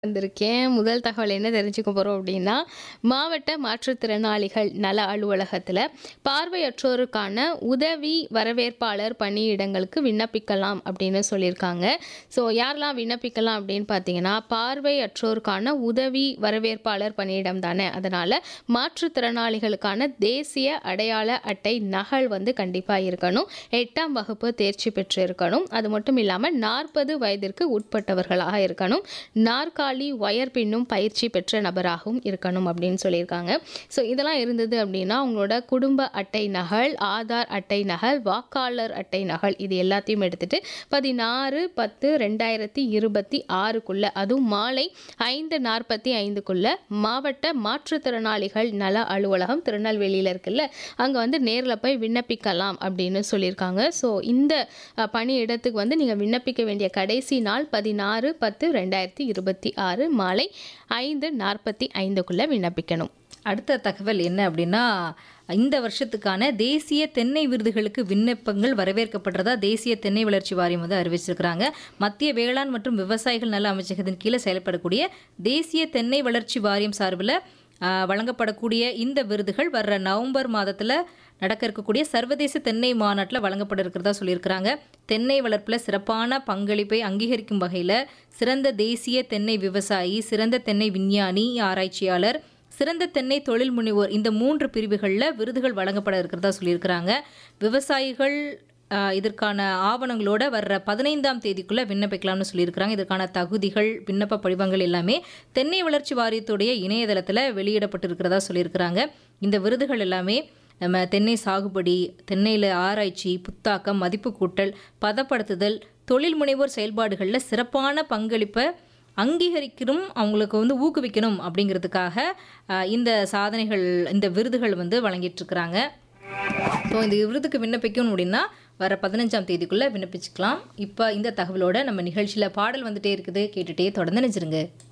வந்திருக்கேன். முதல் தகவல் என்ன தெரிஞ்சுக்க போறோம் அப்படின்னா, மாவட்ட மாற்றுத்திறனாளிகள் நல அலுவலகத்தில பார்வையற்றோருக்கான உதவி வரவேற்பாளர் பணியிடங்களுக்கு விண்ணப்பிக்கலாம் அப்படின்னு சொல்லியிருக்காங்க. ஸோ யாரெல்லாம் விண்ணப்பிக்கலாம் அப்படின்னு பார்த்தீங்கன்னா, பார்வையற்றோருக்கான உதவி வரவேற்பாளர் பணியிடம் தானே. அதனால மாற்றுத்திறனாளிகளுக்கான தேசிய அடையாள அட்டை நகல் வந்து கண்டிப்பா இருக்கணும். 8ஆம் வகுப்பு தேர்ச்சி பெற்றிருக்கணும். அது மட்டும் இல்லாம 40 வயதிற்கு உட்பட்டவர்களாக இருக்கணும். நாற்காலி ஒயர் பின்னும் பயிற்சி பெற்ற நபராகவும் இருக்கணும் அப்படின்னு சொல்லியிருக்காங்க. ஸோ இதெல்லாம் இருந்தது அப்படின்னா, உங்களோட குடும்ப அட்டை நகல், ஆதார் அட்டை நகல், வாக்காளர் அட்டை நகல் இது எல்லாத்தையும் எடுத்துட்டு 16/10/2026க்குள்ள அதுவும் மாலை 5:45க்குள்ள மாவட்ட மாற்றுத்திறனாளிகள் நல அலுவலகம் திருநெல்வேலியில இருக்குல்ல, அங்க வந்து நேர்ல போய் விண்ணப்பிக்கலாம் அப்படின்னு சொல்லியிருக்காங்க. ஸோ இந்த அ பணியிடத்துக்கு வந்து நீங்க விண்ணப்பிக்க வேண்டிய கடைசி நாள் 16/10/2026 மாலை 5:45க்குள்ள விண்ணப்பிக்கணும். அடுத்த தகவல் என்ன அப்படின்னா, இந்த வருஷத்துக்கான தேசிய தென்னை விருதுகளுக்கு விண்ணப்பங்கள் வரவேற்கப்படுறதா தேசிய தென்னை வளர்ச்சி வாரியம் வந்து அறிவிச்சிருக்கிறாங்க. மத்திய வேளாண் மற்றும் விவசாயிகள் நல அமைச்சகத்தின் கீழ செயல்படக்கூடிய தேசிய தென்னை வளர்ச்சி வாரியம் சார்பில அ வழங்கப்படக்கூடிய இந்த விருதுகள் வர்ற நவம்பர் மாதத்துல நடக்க இருக்கக்கூடிய சர்வதேச தென்னை மாநாட்டுல வழங்கப்பட இருக்கிறதா சொல்லியிருக்கிறாங்க. தென்னை வளர்ப்புல சிறப்பான பங்களிப்பை அங்கீகரிக்கும் வகையில சிறந்த தேசிய தென்னை விவசாயி, சிறந்த தென்னை விஞ்ஞானி, ஆராய்ச்சியாளர், சிறந்த தென்னை தொழில் முனைவோர் இந்த 3 பிரிவுகள்ல விருதுகள் வழங்கப்பட இருக்கிறதா சொல்லியிருக்கிறாங்க. விவசாயிகள் அ இதற்கான ஆவணங்களோட வர்ற 15ஆம் தேதிக்குள்ள விண்ணப்பிக்கலாம்னு சொல்லியிருக்கிறாங்க. இதற்கான தகுதிகள், விண்ணப்ப படிவங்கள் எல்லாமே தென்னை வளர்ச்சி வாரியத்துடைய இணையதளத்துல வெளியிடப்பட்டிருக்கிறதா சொல்லியிருக்கிறாங்க. இந்த விருதுகள் எல்லாமே நம்ம தென்னை சாகுபடி, தென்னையில ஆராய்ச்சி, புத்தாக்கம், மதிப்பு கூட்டல், பதப்படுத்துதல், தொழில் முனைவோர் செயல்பாடுகள்ல சிறப்பான பங்களிப்ப அங்கீகரிக்கணும், அவங்களுக்கு வந்து ஊக்குவிக்கணும் அப்படிங்கிறதுக்காக அ இந்த சாதனைகள் இந்த விருதுகள் வந்து வழங்கிட்டு இருக்கிறாங்க. ஸோ இந்த விருதுக்கு விண்ணப்பிக்கணும் அப்படின்னா, வர 15ஆம் தேதிக்குள்ள விண்ணப்பிச்சுக்கலாம். இப்ப இந்த தகவலோட நம்ம நிகழ்ச்சியில பாடல் வந்துட்டே இருக்குது. கேட்டுட்டே தொடர்ந்து இணைஞ்சிருங்க.